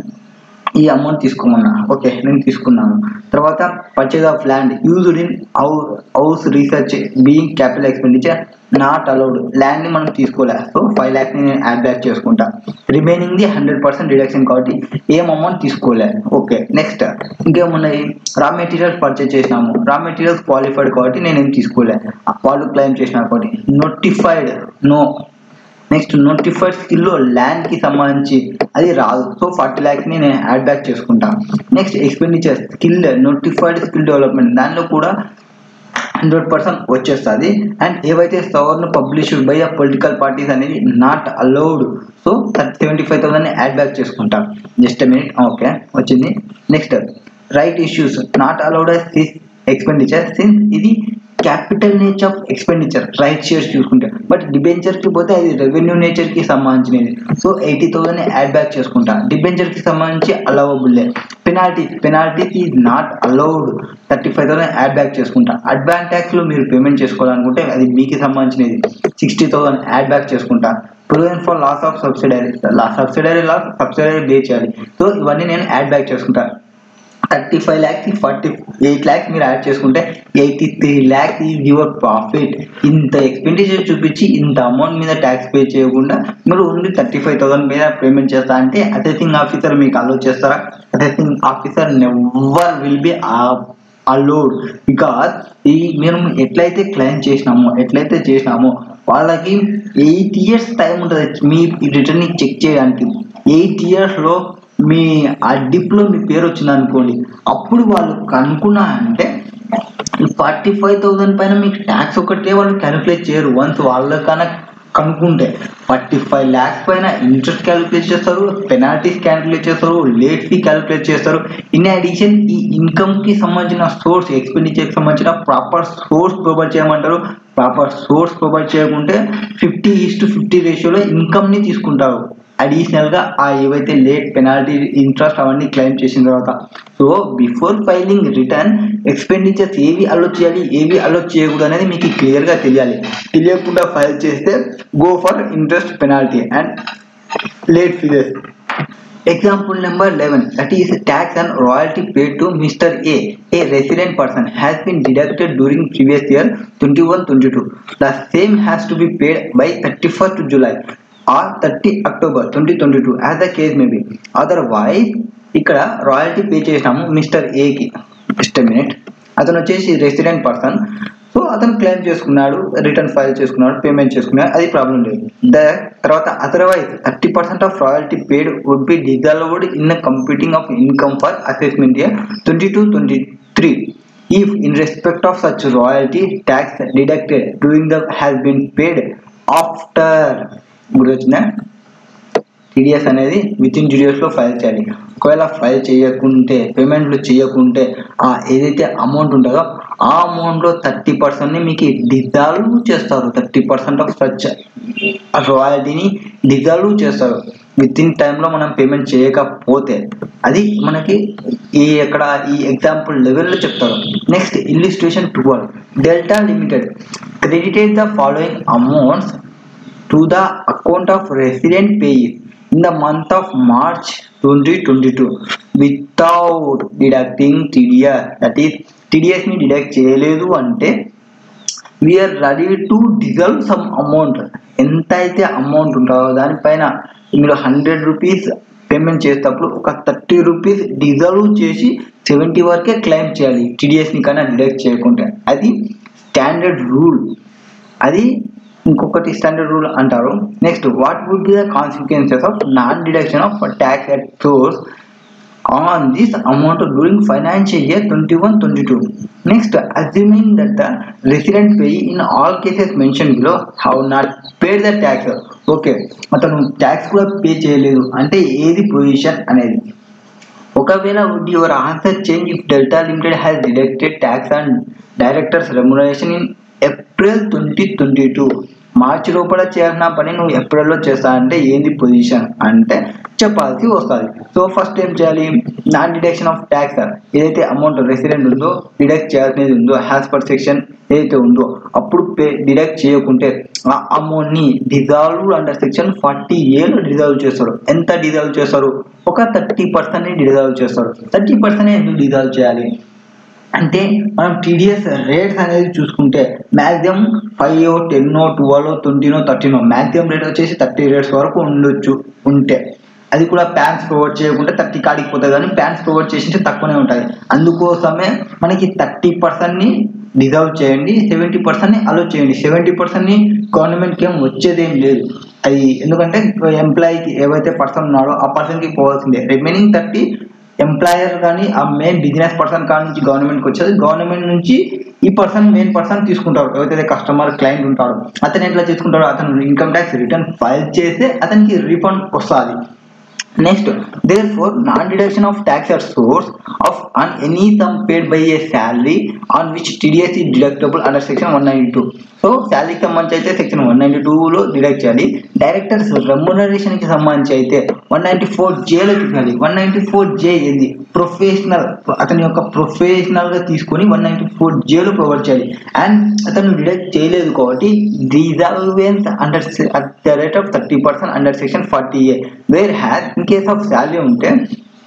ఈ అమౌంట్ తీసుకోమన్నా ఓకే నేను తీసుకున్నాను తర్వాత purchase of land used in house research being capital expenditure not allowed ల్యాండ్ని మనం తీసుకోలే సో ఫైవ్ ల్యాక్స్ని నేను యాడ్ బ్యాక్ చేసుకుంటా remaining the hundred percent deduction కాబట్టి ఏం అమౌంట్ తీసుకోలే ఓకే నెక్స్ట్ ఇంకేమున్నాయి రా మెటీరియల్స్ పర్చేజ్ చేసినాము రా మెటీరియల్స్ క్వాలిఫైడ్ కాబట్టి నేనేం తీసుకోలే వాళ్ళు క్లెయిమ్ చేసినారు కాబట్టి నోటిఫైడ్ నో నెక్స్ట్ నోటిఫైడ్ స్కిల్లో ల్యాండ్కి సంబంధించి అది రాదు సో ఫార్టీ ల్యాక్స్ని నేను యాడ్ బ్యాక్ చేసుకుంటాను next expenditure skill notified skill development దానిలో కూడా హండ్రెడ్ పర్సెంట్ వచ్చేస్తుంది అండ్ ఏవైతే సవర్న్ published by a political parties అనేది not allowed so seventy five thousand add back చేసుకుంటాం జస్ట్ మినిట్ ఓకే వచ్చింది next right issues not allowed this expenditure since ఇది capital nature of expenditure right shares చూసుకుంటే but డిబెంచర్కి పోతే అది revenue నేచర్కి సంబంధించినది so eighty thousand add back చేసుకుంటా డిబెంచర్కి సంబంధించి అలవబుల్లే penalty penalties is not allowed thirty five thousand add back చేసుకుంటా అడ్వాన్స్ ట్యాక్స్లో మీరు పేమెంట్ చేసుకోవాలనుకుంటే అది మీకు సంబంధించినది సిక్స్టీ థౌసండ్ యాడ్ బ్యాక్ చేసుకుంటా provision for loss of subsidiary loss subsidiary loss subsidiary pay చేయాలి సో ఇవన్నీ నేను యాడ్ బ్యాక్ చేసుకుంటా thirty five lakhs forty eight lakhs మీరు యాడ్ చేసుకుంటే eighty three lakhs is your profit ఇంత ఎక్స్పెండిచర్ చూపించి ఇంత అమౌంట్ మీద ట్యాక్స్ పే చేయకుండా మీరు ఓన్లీ థర్టీ ఫైవ్ థౌసండ్ మీద పేమెంట్ చేస్తా అంటే అసెసింగ్ ఆఫీసర్ మీకు అలో చేస్తారా assessing officer never will be allowed because ఈ మేము ఎట్లయితే క్లెయిమ్ చేసినామో ఎట్లయితే చేసినామో వాళ్ళకి ఎయిట్ ఇయర్స్ టైం ఉంటుంది మీ రిటర్న్ చెక్ చేయడానికి ఎయిట్ ఇయర్స్లో మీ ఆ డిప్లో మీ పేరు వచ్చింది అనుకోండి అప్పుడు వాళ్ళు కనుక్కున్నా అంటే ఫార్టీ ఫైవ్ థౌసండ్ పైన మీకు ట్యాక్స్ ఒకటే వాళ్ళు క్యాలిక్యులేట్ చేయరు వన్స్ వాళ్ళకన్నా కనుక్కుంటే ఫార్టీ ఫైవ్ ల్యాక్స్ పైన ఇంట్రెస్ట్ క్యాలిక్యులేట్ చేస్తారు పెనాల్టీస్ క్యాలిక్యులేట్ చేస్తారు లేట్ ఫీ క్యాలిక్యులేట్ చేస్తారు ఇన్ అడిషన్ ఈ ఇన్కమ్కి సంబంధించిన సోర్స్ ఎక్స్పెండిచర్కి సంబంధించిన ప్రాపర్ సోర్స్ ప్రొవైడ్ చేయమంటారు ప్రాపర్ సోర్స్ ప్రొవైడ్ చేయకుంటే ఫిఫ్టీ ఈస్ టు ఫిఫ్టీ రేషియోలో ఇన్కమ్ని తీసుకుంటారు అడిషనల్గా ఆ ఏవైతే లేట్ పెనాల్టీ ఇంట్రెస్ట్ అవన్నీ క్లెయిమ్ చేసిన తర్వాత so before filing return expenditures ఏవి అలో చేయాలి ఏవి అలో చేయకూడదు అనేది మీకు క్లియర్గా తెలియాలి తెలియకుండా ఫైల్ చేస్తే go for interest penalty and late fees Example number 11 that is tax and royalty paid to Mr. A, a resident person, has been deducted during previous year 21-22. The same has to be paid by 31st July or 30 October 2022 as the case may be. Otherwise, ఇక్కడ royalty pay చేసినాము mister ఏకి just minute అతను వచ్చేసి resident person so అతను claim చేసుకున్నాడు return file చేసుకున్నాడు payment చేసుకున్నాడు అది ప్రాబ్లం లేదు ద తర్వాత otherwise thirty percent of royalty paid would be disallowed in the computing of income for assessment year twenty two twenty three if in respect of such royalty tax deducted during the has been paid after గురొచ్చిన TDS అనేది within లో file చేయాలి ఒకవేళ file చేయకుంటే పేమెంట్లు చేయకుంటే ఆ ఏదైతే అమౌంట్ ఉంటుందో ఆ అమౌంట్లో థర్టీ పర్సెంట్ని మీకు డిజాల్వ్ చేస్తారు థర్టీ పర్సెంట్ ఆఫ్ సచ్ రాయల్టీని డిజాల్వ్ చేస్తారు విత్ ఇన్ టైంలో మనం పేమెంట్ చేయకపోతే అది మనకి ఈ ఇక్కడ ఈ ఎగ్జాంపుల్ లెవెల్లో చెప్తారు next illustration twelve Delta Limited credited the following amounts to the account of resident payees in the month of March 2022 without deducting TDS that is TDS ని డిడక్ట్ చేయలేదు అంటే we are ready to disallow some amount ఎంత అయితే amount ఉంటుందో దానిపైన మీరు hundred rupees payment చేసేటప్పుడు ఒక థర్టీ రూపీస్ డిజల్వ్ చేసి సెవెంటీ వరకే క్లెయిమ్ చేయాలి టీడీఎస్ని కన్నా డిడక్ట్ చేయకుంటే అది స్టాండర్డ్ రూల్ అది ఇంకొకటి స్టాండర్డ్ రూల్ అంటారు next what would be the consequences of non deduction of tax at source on this amount during financial year twenty one twenty two next assuming that the resident pay in all cases mention below how not paid the tax okay అతను tax కూడా pay చేయలేదు అంటే ఏది position అనేది ఒకవేళ would your answer change if Delta Limited has deducted tax and directors remuneration in April twenty twenty two మార్చి లోపల చేయాల్సిన పని నువ్వు ఏప్రిల్లో చేస్తా అంటే ఏంది పొజిషన్ అంటే చెప్పాల్సి వస్తుంది సో ఫస్ట్ ఏం చేయాలి నాన్ డిడక్షన్ ఆఫ్ ట్యాక్స్ ఏదైతే అమౌంట్ రెసిడెంట్ ఉందో డిడక్ట్ చేయాల్సినది ఉందో హ్యాస్ పర్ సెక్షన్ ఏదైతే ఉందో అప్పుడు పే డిడక్ట్ చేయకుంటే ఆ అమౌంట్ని డిజాల్వ్ అండర్ సెక్షన్ ఫార్టీ ఏలో డిజాల్వ్ చేస్తారు ఎంత డిజాల్వ్ చేస్తారు ఒక థర్టీ పర్సెంట్ని డిజాల్వ్ చేస్తారు థర్టీ పర్సెంట్ ఎందుకు డిజాల్వ్ చేయాలి అంటే మనం టీడీఎస్ రేట్స్ అనేది చూసుకుంటే మ్యాక్సిమం ఫైవ్ టెన్ ట్వెల్వ్ ట్వంటీనో థర్టీనో మ్యాక్సిమం రేట్ వచ్చేసి థర్టీ రేట్స్ వరకు ఉండొచ్చు ఉంటే అది కూడా ప్యాన్స్ ప్రొవైడ్ చేయకుంటే థర్టీ కాడికి పోతుంది కానీ ప్యాన్స్ ప్రొవైడ్ చేసింటే తక్కువనే ఉంటుంది అందుకోసమే మనకి థర్టీ పర్సెంట్ని డిజర్వ్ చేయండి సెవెంటీ పర్సెంట్ని అలో చేయండి సెవెంటీ పర్సెంట్ని గవర్నమెంట్కి ఏం వచ్చేదేం లేదు అది ఎందుకంటే ఎంప్లాయీకి ఏవైతే పర్సన్ ఉన్నాడో ఆ పర్సన్కి పోవాల్సిందే రిమైనింగ్ థర్టీ ఎంప్లాయర్ కానీ ఆ మెయిన్ బిజినెస్ పర్సన్ కాడ నుంచి గవర్నమెంట్కి వచ్చేది గవర్నమెంట్ నుంచి ఈ పర్సన్ మెయిన్ పర్సన్ తీసుకుంటారు ఎవరైతే కస్టమర్ క్లయింట్ ఉంటాడో అతను ఎట్లా తీసుకుంటాడో అతను ఇన్కమ్ ట్యాక్స్ రిటర్న్ ఫైల్ చేస్తే అతనికి రీఫండ్ వస్తుంది next therefore non deduction of tax or source of on any sum paid by a salary on which TDS is deductible under section one ninety two so శాలరీకి సంబంధించి అయితే section one ninety టూలో deduct చేయాలి directors రెమ్యునరేషన్కి సంబంధించి అయితే one ninety four జేలో చూపించాలి one ninety four జే ఏంది ప్రొఫెషనల్ అతని యొక్క ప్రొఫెషనల్గా తీసుకొని వన్ నైన్టీ ఫోర్ జేలో ప్రొవైడ్ చేయాలి అండ్ అతను డిడక్ట్ చేయలేదు కాబట్టి రిజర్వెన్స్ under at the rate of thirty percent under section forty A where has in case of salary ఉంటే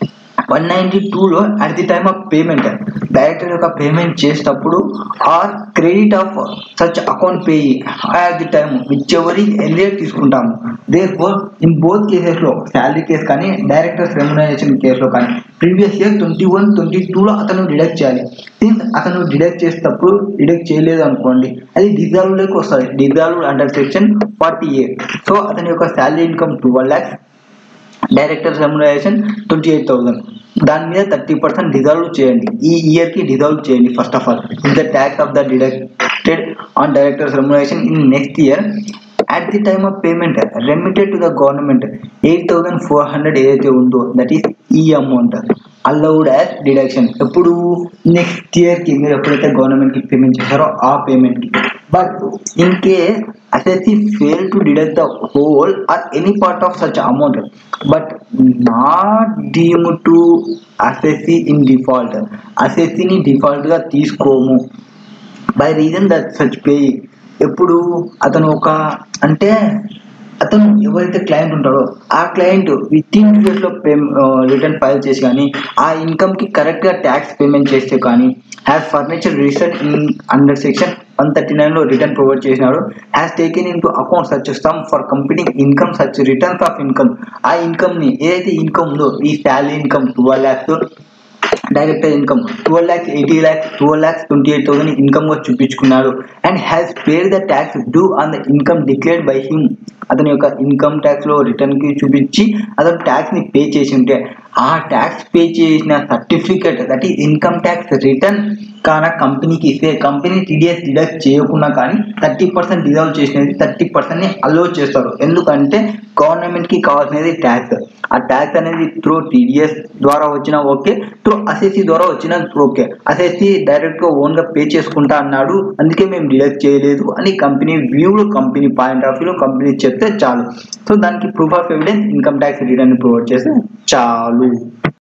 వన్ నైంటీ టూలో at the time of payment director యొక్క payment చేసేటప్పుడు or credit of such account pay at the time whichever is earlier తీసుకుంటాము therefore in both కేసెస్లో salary case కానీ directors remuneration కేసులో కానీ previous year twenty one twenty టూలో అతను deduct చేయాలి సిన్స్ అతను డిడక్ట్ చేసేటప్పుడు డిడక్ట్ చేయలేదు అనుకోండి అది డిజాల్వ్లోకి వస్తుంది disallow under section forty eight so అతని యొక్క salary income twelve lakhs directors remuneration twenty eight thousand దాని మీద థర్టీ పర్సెంట్ డిజాల్వ్ చేయండి ఈ ఇయర్కి డిజాల్వ్ చేయండి first of all in the tax of the deducted on directors remuneration in next year at the time of payment remitted to the government eight thousand four hundred ఏదైతే ఉందో that is ఈ amount allowed as deduction ఎప్పుడు next ఇయర్కి మీరు ఎప్పుడైతే గవర్నమెంట్కి payment చేశారో ఆ పేమెంట్కి but in case assessee fail to deduct the whole or any part of such amount but not deem to assessee in default అసెస్సీని డిఫాల్ట్గా తీసుకోము by reason that such pay ఎప్పుడు అతను ఒక అంటే అతను ఎవరైతే క్లయింట్ ఉంటాడో ఆ క్లయింట్ విత్ ఇన్ డేస్లో పే రిటర్న్ ఫైల్ చేసి కానీ ఆ ఇన్కమ్కి కరెక్ట్గా ట్యాక్స్ పేమెంట్ చేస్తే కానీ has furnished recent in under section one thirty నైన్లో రిటర్న్ ప్రొవైడ్ చేసినాడు has taken into account such sum for company income such returns of income ఆ ఇన్కమ్ని ఏదైతే ఇన్కమ్ ఉందో ఈ salary income twelve lakhs director income twelve lakhs eighty lakhs twelve lakhs twenty eight thousand ఇన్కమ్గా చూపించుకున్నాడు and has paid the tax due on the income declared by him అతని యొక్క income ట్యాక్స్లో రిటర్న్కి చూపించి అతను ట్యాక్స్ని పే చేసి ఉంటే ఆ ట్యాక్స్ పే చేసిన సర్టిఫికెట్ దట్ ఈ ఇన్కమ్ ట్యాక్స్ రిటర్న్ కాన కంపెనీకి ఇస్తే కంపెనీ టీడీఎస్ డిడక్ట్ చేయకుండా కానీ థర్టీ పర్సెంట్ డిజాల్వ్ చేసినది థర్టీ పర్సెంట్ని అలో చేస్తారు ఎందుకంటే గవర్నమెంట్కి కావాల్సినది ట్యాక్స్ ఆ ట్యాక్స్ అనేది త్రూ టీడీఎస్ ద్వారా వచ్చినా ఓకే త్రూ అసెస్సీ ద్వారా వచ్చినా ఓకే అసెస్సీ డైరెక్ట్గా ఓన్గా పే చేసుకుంటా అన్నాడు అందుకే మేము డిడక్ట్ చేయలేదు అని కంపెనీ వ్యూలో కంపెనీ పాయింట్ ఆఫ్ వ్యూలో కంపెనీ చెప్తే చాలు సో దానికి proof of evidence income tax return provide చేస్తే చాలు